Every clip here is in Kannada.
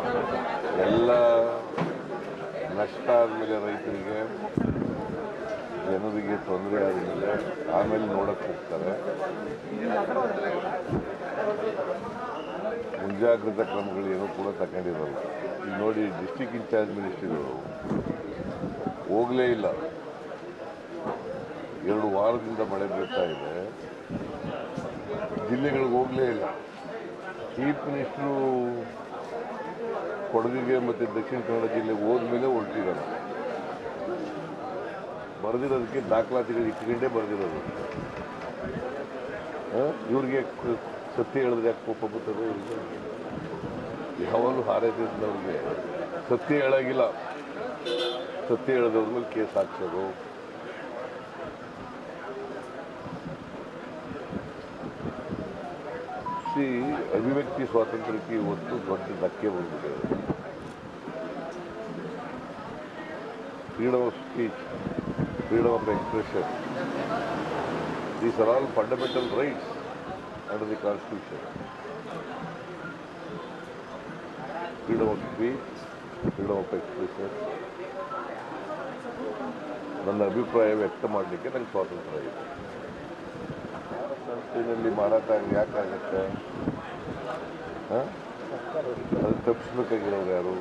ಎಲ್ಲ ನಷ್ಟ ಆದಮೇಲೆ ರೈತರಿಗೆ ಜನರಿಗೆ ತೊಂದರೆ ಆದಮೇಲೆ ಆಮೇಲೆ ನೋಡಕ್ಕೆ ಹೋಗ್ತಾರೆ ಮುಂಜಾಗ್ರತಾ ಕ್ರಮಗಳು ಏನೂ ಕೂಡ ತಗೊಂಡಿರಲ್ಲ ಈಗ ನೋಡಿ ಡಿಸ್ಟಿಕ್ ಇನ್ಚಾರ್ಜ್ ಮಿನಿಸ್ಟ್ರಿಗಳು ಹೋಗಲೇ ಇಲ್ಲ ಎರಡು ವಾರದಿಂದ ಮಳೆ ಬೀಳ್ತಾ ಇದೆ ಜಿಲ್ಲೆಗಳಿಗೆ ಹೋಗಲೇ ಇಲ್ಲ ಚೀಫ್ ಮಿನಿಸ್ಟ್ರು ಕೊಡಗಿಗೆ ಮತ್ತು ದಕ್ಷಿಣ ಕನ್ನಡ ಜಿಲ್ಲೆಗೆ ಹೋದ್ಮೇಲೆ ಹೊರಟಿರಲ್ಲ ಬರೆದಿರೋದಕ್ಕೆ ದಾಖಲಾತಿಗಳು ಇಟ್ಕೊಂಡೇ ಬರೆದಿರೋದು ಇವ್ರಿಗೆ ಕ- ಸತ್ಯ ಹೇಳಿದ್ರೆ ಯಾಕೆ ಕೋಪ ಬರ್ತದೆ ಇವ್ರಿಗೆ ಯಾವಾಗಲೂ ಹಾರೈಸಿದವ್ರಿಗೆ ಸತ್ಯ ಹೇಳಾಗಿಲ್ಲ ಸತ್ಯ ಹೇಳಿದವ್ರ ಮೇಲೆ ಕೇಸ್ ಹಾಕ್ಸೋದು ಸಿ ಅಭಿವ್ಯಕ್ತಿ ಸ್ವಾತಂತ್ರ್ಯಕ್ಕೆ ಇವತ್ತು ದೊಡ್ಡ ಧಕ್ಕೆ ಬಂದಿದೆ freedom of speech freedom of expression these are all fundamental rights under the constitution freedom of speech freedom of expression ನನ್ನ ಅಭಿಪ್ರಾಯ ವ್ಯಕ್ತ ಮಾಡಲಿಕ್ಕೆ ನಂಗೆ ಸ್ವಾತಂತ್ರ್ಯ ಇದೆ ಸಂಸ್ಥೆಯಲ್ಲಿ ಮಾರಾಟ ಯಾಕಾಗತ್ತೆ ಹಾಂ ಅದು ತಪ್ಪಿಸ್ಬೇಕಾಗಿರೋರು ಯಾರು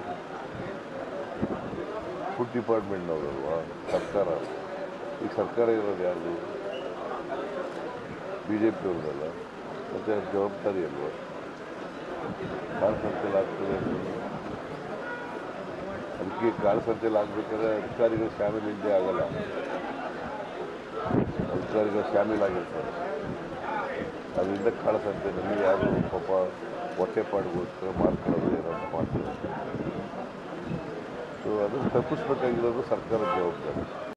ಫುಡ್ ಡಿಪಾರ್ಟ್ಮೆಂಟ್ನವರಲ್ವಾ ಸರ್ಕಾರ ಈಗ ಸರ್ಕಾರ ಇರೋದು ಯಾರು ಬಿ ಜೆ ಪಿಯವ್ರದಲ್ಲ ಮತ್ತು ಅದು ಜವಾಬ್ದಾರಿ ಅಲ್ವಾ ಕಾಳು ಸಂತೆಯಲ್ಲಿ ಆಗ್ತದೆ ಅಂತಂದ್ರೆ ಅದಕ್ಕೆ ಕಾಳು ಸಂತೆಯಲ್ಲಿ ಆಗ್ಬೇಕಾದ್ರೆ ಅಧಿಕಾರಿಗಳು ಶಾಮೀಲ್ ಇಲ್ಲದೆ ಆಗಲ್ಲ ಅಧಿಕಾರಿಗಳು ಶಾಮೀಲ್ ಆಗಿರ್ತಾರೆ ಅದರಿಂದ ಕಾಳು ಸಂತೆಯಲ್ಲಿ ಯಾರು ಪಾಪ ಹೊಟ್ಟೆಪಾಡಿಗೋಸ್ಕರ ಮಾಡ್ಕೊಳ್ಳೋದು ಏನಾದ್ರು ಮಾಡ್ತಾರೆ ಸೊ ಅದನ್ನು ತಪ್ಪಿಸ್ಬೇಕಾಗಿರೋದು ಸರ್ಕಾರದ ಜವಾಬ್ದಾರಿ